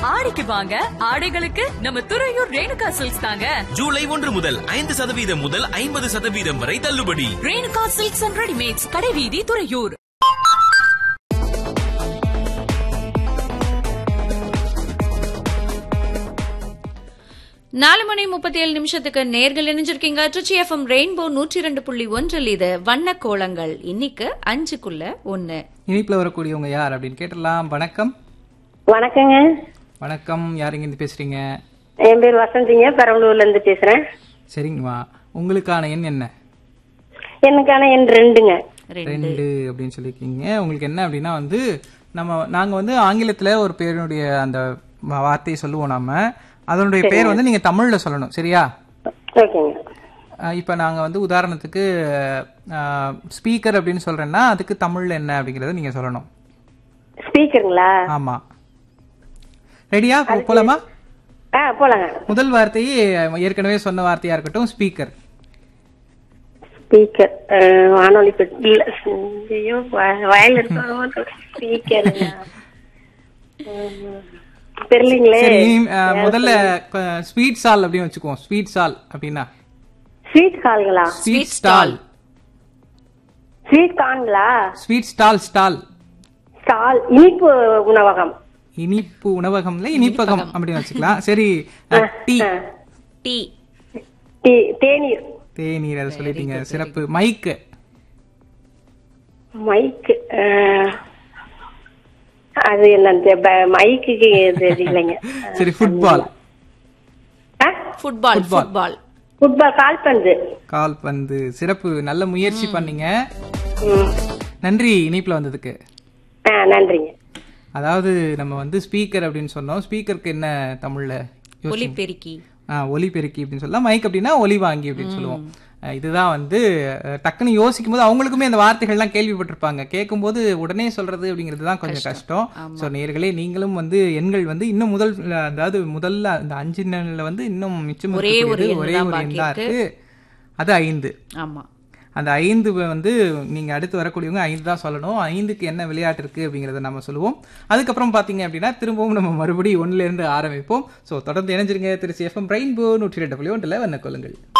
ஆடிக்கு வாங்க ஆடைகளுக்கு நம்ம துறையூர் ரேணுகா சில்க்ஸ் தாங்க ஜூலை ஒன்று முதல் ஐந்து சதவீதம் முதல் ஐம்பது சதவீதம் வரை தள்ளுபடி ரேணுகா சில்க்ஸ் அண்ட் ரெடிமேட்ஸ் கடைவீதி துறையூர் நாலு மணி முப்பத்தி ஏழு நிமிஷத்துக்கு நேர்கள் இணைஞ்சிருக்கீங்க ட்ரிச்சி எஃப்எம் ரெயின்போ நூற்றி ரெண்டு புள்ளி ஒன்றில் இது வண்ண கோலங்கள் இன்னைக்கு அஞ்சுக்குள்ள ஒன்னு இனிப்புல வரக்கூடியவங்க யார் அப்படின்னு கேட்டலாம் வணக்கம் வணக்கங்க வணக்கம் யார் இருந்து பேசுறீங்க என் பேர் வசந்திங்க பெரம்பலூர்ல இருந்து பேசுறேன் சரிங்கம்மா உங்களுக்கான எண் என்ன எனக்கான என் ரெண்டுங்க ரெண்டு அப்படின்னு சொல்லியிருக்கீங்க உங்களுக்கு என்ன அப்படின்னா வந்து நம்ம நாங்க வந்து ஆங்கிலத்துல ஒரு பேருடைய அந்த வா- வார்த்தையை சொல்லுவோம் நாம அதனுடைய பேர் வந்து நீங்க தமிழ்ல சொல்லணும் சரியா ஓகேங்க அஹ் இப்ப நாங்க வந்து உதாரணத்துக்கு ஸ்பீக்கர் அப்படின்னு சொல்றேன்னா அதுக்கு தமிழ்ல என்ன அப்படிங்கறத நீங்க சொல்லணும் ஸ்பீக்கருங்களா ஆமா ரெடியா போலாமா ஆ போலாங்க முதல் வார்த்தையே ஏற்கனவே சொன்ன வார்த்தையா இருக்கட்டும் ஸ்பீக்கர் ஸ்பீக்கர் வானொலி பெட்டி இல்ல ஐயோ வ- வயல்ல இருக்க ஸ்பீக்கருங்க தெரியலீங்களே சரி இனி, அஹ், முதல்ல ஸ்வீட் சால் அப்படின்னு வச்சுக்குவோம் ஸ்வீட் சால் அப்படின்னா ஸ்வீட் கால்களா ஸ்வீட் ஸ்டால் ஸ்வீட் கான்களா ஸ்வீட் ஸ்டால் ஸ்டால் ஸ்டால் இனிப்பு உணவகம் இனிப்பு உணவகம்ல இனிப்பகம் அப்படின்னு வச்சுக்கலாம் சரி அஹ், டீ டி தே- தேநீர் தேநீர் அதை சொல்லிட்டீங்க சிறப்பு மைக்கு மைக்கு அது என்ன மைக்குக்கு தெரியலைங்க சரி ஃபுட்பால் ஃபுட்பால் ஃபுட்பால் ஃபுட்பால் கால்பந்து கால்பந்து சிறப்பு நல்ல முயற்சி பண்ணீங்க ம். நன்றி இனிப்புல வந்ததுக்கு ஆ நன்றிங்க அதாவது நம்ம வந்து ஸ்பீக்கர் அப்படின்னு சொன்னோம் ஸ்பீக்கருக்கு என்ன தமிழ்ல யோசிச்சு- ஒலிபெருக்கி ஆ, ஒலி பெருக்கி அப்படின்னு சொல்லலாம் மைக் அப்படின்னா ஒலி வாங்கி அப்படின்னு சொல்லுவோம் அஹ் இதுதான் வந்து அஹ், டக்குன்னு யோசிக்கும் போது அவங்களுக்குமே அந்த வார்த்தைகள்லாம் கேள்விப்பட்டிருப்பாங்க கேட்கும்போது உடனே சொல்றது அப்படிங்கிறது தான் கொஞ்சம் கஷ்டம் ஸோ நேர்களே நீங்களும் வந்து எண்கள் வந்து இன்னும் முதல் அதாவது முதல்ல அந்த அஞ்சு எண்ணில் வந்து இன்னும் மிச்சம் ஒரே ஒரு இருக்கக்கூடியது எண் ஒரே தான் ஒரு பாக்கி எண் தான் இருக்கு. இருக்கு அது ஐந்து ஆமா அந்த ஐந்து வந்து நீங்க அடுத்து வரக்கூடியவங்க ஐந்து தான் சொல்லணும் ஐந்துக்கு என்ன விளையாட்டு இருக்கு அப்படிங்கறத நம்ம சொல்லுவோம் அதுக்கப்புறம் பாத்தீங்க அப்படின்னா திரும்பவும் நம்ம மறுபடியும் ஒண்ணுல இருந்து ஆரம்பிப்போம் சோ தொடர்ந்து இணைஞ்சிருங்க திருச்சி எஃப்எம் ரெயின்போ நூற்றி ரெண்டு புள்ளி ஒன்றில் வண்ண கொள்ளுங்கள்